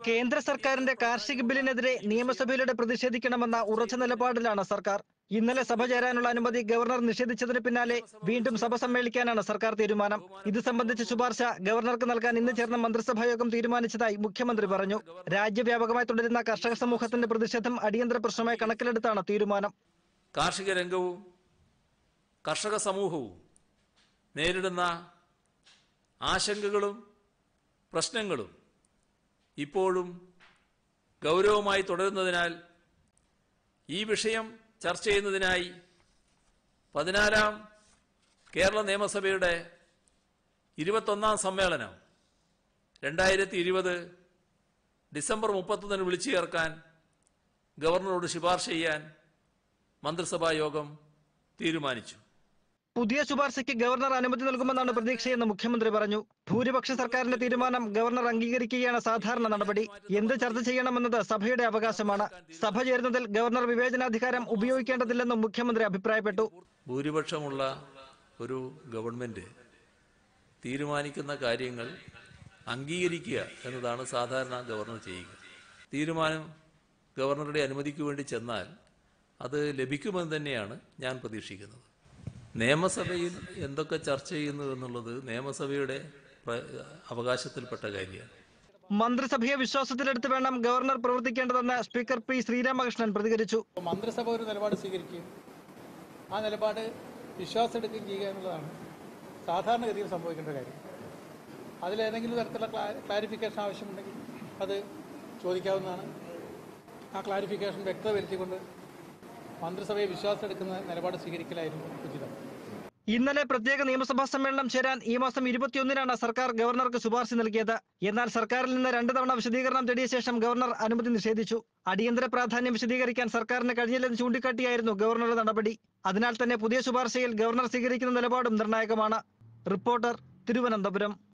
കേന്ദ്ര സർക്കാരിന്റെ കാർഷിക ബില്ലിനെതിരെ നിയമസഭയിലൂടെ പ്രതിഷേധിക്കണമെന്ന ഉറച്ച നിലപാടിലാണ് സർക്കാർ ഇന്നലെ സഭ ചേരാനുള്ള അനുമതി ഗവർണർ നിഷേധിച്ചതിന് പിന്നാലെ വീണ്ടും സഭ സമ്മേളിക്കാനാണ് സർക്കാർ തീരുമാനം ഇത് സംബന്ധിച്ച ശുപാർശ ഗവർണർക്ക് നൽകാൻ ഇന്ന് ചേർന്ന മന്ത്രിസഭാ യോഗം തീരുമാനിച്ചതായി മുഖ്യമന്ത്രി പറഞ്ഞു രാജ്യവ്യാപകമായി തുടരുന്ന കർഷക സമൂഹത്തിന്റെ പ്രതിഷേധം അടിയന്തര പ്രശ്നമായി കണക്കിലെടുത്താണ് തീരുമാനം കാർഷിക രംഗവും കർഷക സമൂഹവും നേരിടുന്ന ആശങ്കകളും പ്രശ്നങ്ങളും ഇപ്പോഴും ഗൗരവമായി തുടരുന്നതിനാൽ ഈ വിഷയം ചർച്ച ചെയ്യുന്നതിനായി പതിനാലാം കേരള നിയമസഭയുടെ ഇരുപത്തൊന്നാം സമ്മേളനം രണ്ടായിരത്തി ഇരുപത് ഡിസംബർ മുപ്പത്തൊന്നിന് വിളിച്ചു ചേർക്കാൻ ഗവർണറോട് ശുപാർശ ചെയ്യാൻ മന്ത്രിസഭാ യോഗം തീരുമാനിച്ചു പുതിയ ശുപാർശയ്ക്ക് ഗവർണർ അനുമതി നൽകുമെന്നാണ് പ്രതീക്ഷയെന്ന് മുഖ്യമന്ത്രി പറഞ്ഞു ഭൂരിപക്ഷ സർക്കാരിന്റെ തീരുമാനം ഗവർണർ അംഗീകരിക്കുകയാണ് സാധാരണ നടപടി എന്ത് ചർച്ച ചെയ്യണമെന്നത് സഭയുടെ അവകാശമാണ് സഭ ചേരുന്നതിൽ ഗവർണർ വിവേചനാധികാരം ഉപയോഗിക്കേണ്ടതില്ലെന്നും മുഖ്യമന്ത്രി അഭിപ്രായപ്പെട്ടു ഭൂരിപക്ഷമുള്ള ഒരു ഗവൺമെന്റ് തീരുമാനിക്കുന്ന കാര്യങ്ങൾ അംഗീകരിക്കുക എന്നതാണ് സാധാരണ ഗവർണർ ചെയ്യുക തീരുമാനം ഗവർണറുടെ അനുമതിക്ക് വേണ്ടി ചെന്നാൽ അത് ലഭിക്കുമെന്ന് തന്നെയാണ് ഞാൻ പ്രതീക്ഷിക്കുന്നത് നിയമസഭയിൽ എന്തൊക്കെ ചർച്ച ചെയ്യുന്നു എന്നുള്ളത് നിയമസഭയുടെ പ്ര- അവകാശത്തിൽപ്പെട്ട കാര്യമാണ് മന്ത്രിസഭയെ വിശ്വാസത്തിലെടുത്ത് വേണം ഗവർണർ പ്രവർത്തിക്കേണ്ടതെന്ന് സ്പീക്കർ പി ശ്രീരാമകൃഷ്ണൻ പ്രതികരിച്ചു അപ്പോൾ മന്ത്രിസഭ ഒരു നിലപാട് സ്വീകരിക്കുകയും ആ നിലപാട് വിശ്വാസമെടുക്കുകയും ചെയ്യുക എന്നുള്ളതാണ് സാധാരണഗതിയിൽ സംഭവിക്കേണ്ട കാര്യം അതിലേതെങ്കിലും തരത്തിലുള്ള ക്ലാ- ക്ലാരിഫിക്കേഷൻ ആവശ്യമുണ്ടെങ്കിൽ അത് ചോദിക്കാവുന്നതാണ് ആ ക്ലാരിഫിക്കേഷൻ വ്യക്തത വരുത്തിക്കൊണ്ട് മന്ത്രിസഭയെ വിശ്വാസമെടുക്കുന്ന നിലപാട് സ്വീകരിക്കലായിരുന്നു ഉചിതം ഇന്നലെ പ്രത്യേക നിയമസഭാ സമ്മേളനം ചേരാൻ ഈ മാസം ഇരുപത്തിയൊന്നിനാണ് സർക്കാർ ഗവർണർക്ക് ശുപാർശ നൽകിയത് എന്നാൽ സർക്കാരിൽ നിന്ന് രണ്ട് തവണ വിശദീകരണം തേടിയ ശേഷം ഗവർണർ അനുമതി നിഷേധിച്ചു അടിയന്തര പ്രാധാന്യം വിശദീകരിക്കാൻ സർക്കാരിന് കഴിഞ്ഞില്ലെന്ന് ചൂണ്ടിക്കാട്ടിയായിരുന്നു ഗവർണറുടെ നടപടി അതിനാൽ തന്നെ പുതിയ ശുപാർശയിൽ ഗവർണർ സ്വീകരിക്കുന്ന നിലപാടും നിർണായകമാണ് റിപ്പോർട്ടർ തിരുവനന്തപുരം